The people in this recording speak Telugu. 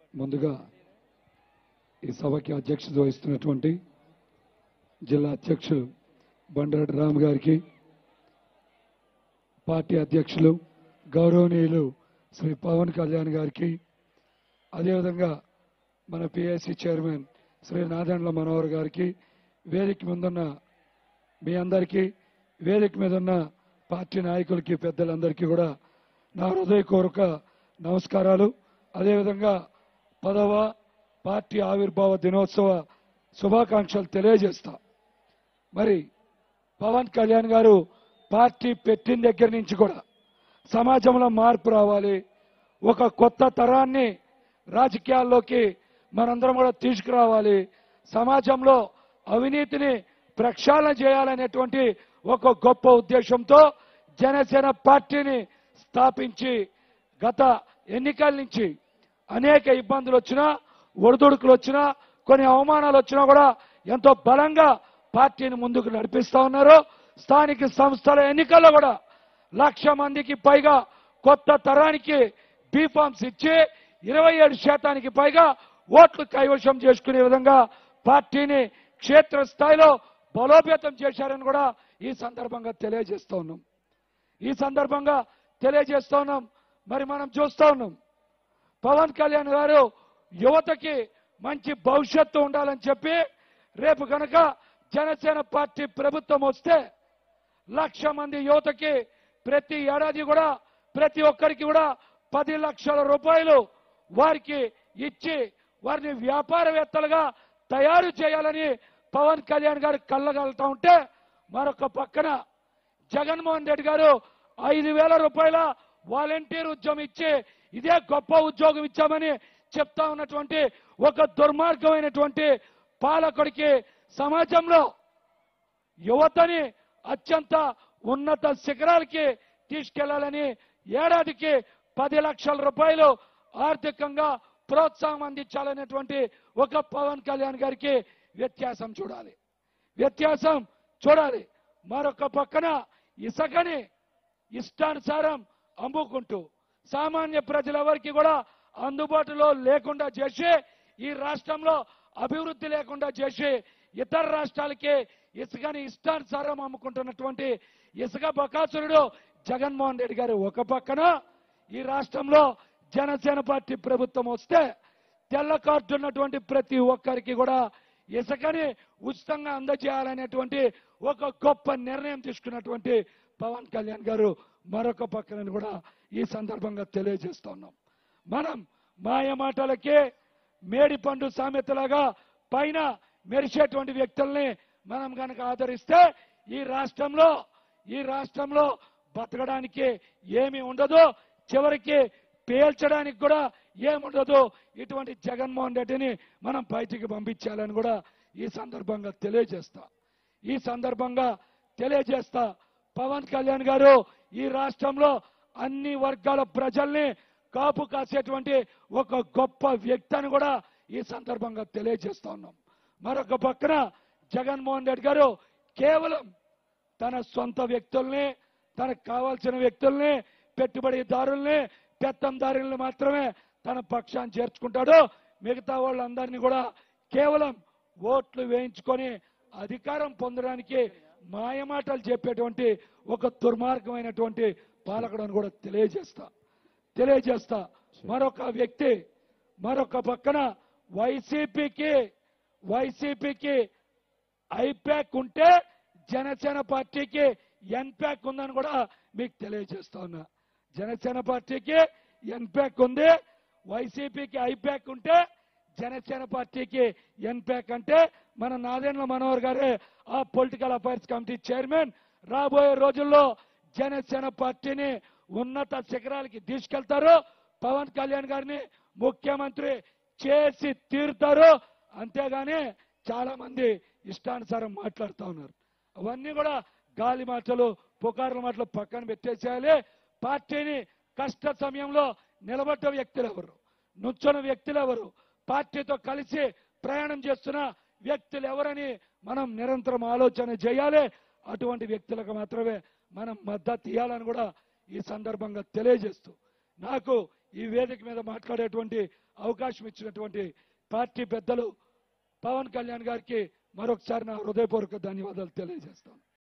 ముందుగా ఈ సభకి అధ్యక్షత వహిస్తున్నటువంటి జిల్లా అధ్యక్షులు బండారు రామ్ గారికి పార్టీ అధ్యక్షులు గౌరవనీయులు శ్రీ పవన్ కళ్యాణ్ గారికి అదేవిధంగా మన పిఐసి చైర్మన్ శ్రీ నాదెండ్ల మనోహర్ గారికి వేదిక ముందున్న మీ అందరికీ వేదిక మీద ఉన్న పార్టీ నాయకులకి పెద్దలందరికీ కూడా నా హృదయపూర్వక నమస్కారాలు అదేవిధంగా పదవ పార్టీ ఆవిర్భావ దినోత్సవ శుభాకాంక్షలు తెలియజేస్తా మరి పవన్ కళ్యాణ్ గారు పార్టీ పెట్టిన దగ్గర నుంచి కూడా సమాజంలో మార్పు రావాలి ఒక కొత్త తరాన్ని రాజకీయాల్లోకి మనందరం కూడా తీసుకురావాలి సమాజంలో అవినీతిని ప్రక్షాళన చేయాలనేటువంటి ఒక గొప్ప ఉద్దేశంతో జనసేన పార్టీని స్థాపించి గత ఎన్నికల నుంచి అనేక ఇబ్బందులు వచ్చినా ఒడిదుడుకులు వచ్చినా కొన్ని అవమానాలు వచ్చినా కూడా ఎంతో బలంగా పార్టీని ముందుకు నడిపిస్తా ఉన్నారు స్థానిక సంస్థల ఎన్నికల్లో కూడా లక్ష మందికి పైగా కొత్త తరానికి బీఫామ్స్ ఇచ్చి ఇరవై ఏడు శాతానికి పైగా ఓట్లు కైవశం చేసుకునే విధంగా పార్టీని క్షేత్ర స్థాయిలో బలోపేతం చేశారని కూడా ఈ సందర్భంగా తెలియజేస్తా ఉన్నాం ఈ సందర్భంగా తెలియజేస్తా ఉన్నాం మరి మనం చూస్తా ఉన్నాం పవన్ కళ్యాణ్ గారు యువతకి మంచి భవిష్యత్తు ఉండాలని చెప్పి రేపు కనుక జనసేన పార్టీ ప్రభుత్వం వస్తే లక్ష మంది యువతకి ప్రతి ఏడాది కూడా ప్రతి ఒక్కరికి కూడా పది లక్షల రూపాయలు వారికి ఇచ్చి వారిని వ్యాపారవేత్తలుగా తయారు చేయాలని పవన్ కళ్యాణ్ గారు కళ్ళగలుగుతా ఉంటే మరొక పక్కన జగన్మోహన్ రెడ్డి గారు ఐదు వేల రూపాయల వాలంటీర్ ఉద్యోగం ఇచ్చి ఇదే గొప్ప ఉద్యోగం ఇచ్చామని చెప్తా ఉన్నటువంటి ఒక దుర్మార్గమైనటువంటి పాలకుడికి సమాజంలో యువతని అత్యంత ఉన్నత శిఖరాలకి తీసుకెళ్లాలని ఏడాదికి పది లక్షల రూపాయలు ఆర్థికంగా ప్రోత్సాహం అందించాలనేటువంటి ఒక పవన్ కళ్యాణ్ గారికి వ్యత్యాసం చూడాలి వ్యత్యాసం చూడాలి మరొక పక్కన ఇసుకని ఇష్టానుసారం అమ్ముకుంటూ సామాన్య ప్రజలెవరికి కూడా అందుబాటులో లేకుండా చేసి ఈ రాష్ట్రంలో అభివృద్ధి లేకుండా చేసి ఇతర రాష్ట్రాలకి ఇసుకని ఇష్టానుసారం అమ్ముకుంటున్నటువంటి ఇసుక బకాసురుడు జగన్మోహన్ రెడ్డి గారు ఒక పక్కన ఈ రాష్ట్రంలో జనసేన పార్టీ ప్రభుత్వం వస్తే తెల్ల కార్డు ఉన్నటువంటి ప్రతి ఒక్కరికి కూడా ఇసుకని ఉచితంగా అందజేయాలనేటువంటి ఒక గొప్ప నిర్ణయం తీసుకున్నటువంటి పవన్ కళ్యాణ్ గారు మరొక పక్కన కూడా ఈ సందర్భంగా తెలియజేస్తా ఉన్నాం మనం మాయ మాటలకి మేడి పండు సామెతలాగా పైన మెరిసేటువంటి వ్యక్తుల్ని మనం గనక ఆదరిస్తే ఈ రాష్ట్రంలో ఈ రాష్ట్రంలో బతకడానికి ఏమీ ఉండదు చివరికి పేల్చడానికి కూడా ఏముండదు ఇటువంటి జగన్మోహన్ రెడ్డిని మనం బయటికి పంపించాలని కూడా ఈ సందర్భంగా తెలియజేస్తా ఈ సందర్భంగా తెలియజేస్తా పవన్ కళ్యాణ్ గారు ఈ రాష్ట్రంలో అన్ని వర్గాల ప్రజల్ని కాపు కాసేటువంటి ఒక గొప్ప వ్యక్తి అని కూడా ఈ సందర్భంగా తెలియజేస్తా ఉన్నాం మరొక పక్కన జగన్మోహన్ రెడ్డి గారు కేవలం తన సొంత వ్యక్తుల్ని తనకు కావాల్సిన వ్యక్తుల్ని పెట్టుబడిదారుల్ని పెత్తందారుల్ని మాత్రమే తన పక్షాన్ని చేర్చుకుంటాడు మిగతా వాళ్ళందరినీ కూడా కేవలం ఓట్లు వేయించుకొని అధికారం పొందడానికి మాయమాటలు చెప్పేటువంటి ఒక దుర్మార్గమైనటువంటి పాలకుడు అని కూడా తెలియజేస్తా తెలియజేస్తా మరొక వ్యక్తి మరొక పక్కన వైసీపీకి వైసీపీకి ఐప్యాక్ ఉంటే జనసేన పార్టీకి ఎన్ప్యాక్ ఉందని కూడా మీకు తెలియజేస్తా ఉన్నా జనసేన పార్టీకి ఎన్ప్యాక్ ఉంది వైసీపీకి ఐప్యాక్ ఉంటే జనసేన పార్టీకి ఎన్ప్యాక్ అంటే మన నాదెండ్ల మనోహర్ గారే ఆ పొలిటికల్ అఫైర్స్ కమిటీ చైర్మన్ రాబోయే రోజుల్లో జనసేన పార్టీని ఉన్నత శిఖరాలకి తీసుకెళ్తారు పవన్ కళ్యాణ్ గారిని ముఖ్యమంత్రి చేసి తీరుతారు అంతేగాని చాలా మంది ఇష్టానుసారం మాట్లాడుతూ ఉన్నారు అవన్నీ కూడా గాలి మాటలు పుకార్ల మాటలు పక్కన పెట్టేసేయాలి పార్టీని కష్ట సమయంలో నిలబడ్డ వ్యక్తులు ఎవరు నుంచున్న వ్యక్తులు ఎవరు పార్టీతో కలిసి ప్రయాణం చేస్తున్న వ్యక్తులు ఎవరని మనం నిరంతరం ఆలోచన చేయాలి అటువంటి వ్యక్తులకు మాత్రమే మనం మద్దతు ఇవ్వాలని కూడా ఈ సందర్భంగా తెలియజేస్తూ నాకు ఈ వేదిక మీద మాట్లాడేటువంటి అవకాశం ఇచ్చినటువంటి పార్టీ పెద్దలు పవన్ కళ్యాణ్ గారికి మరొకసారి నా హృదయపూర్వక ధన్యవాదాలు తెలియజేస్తాను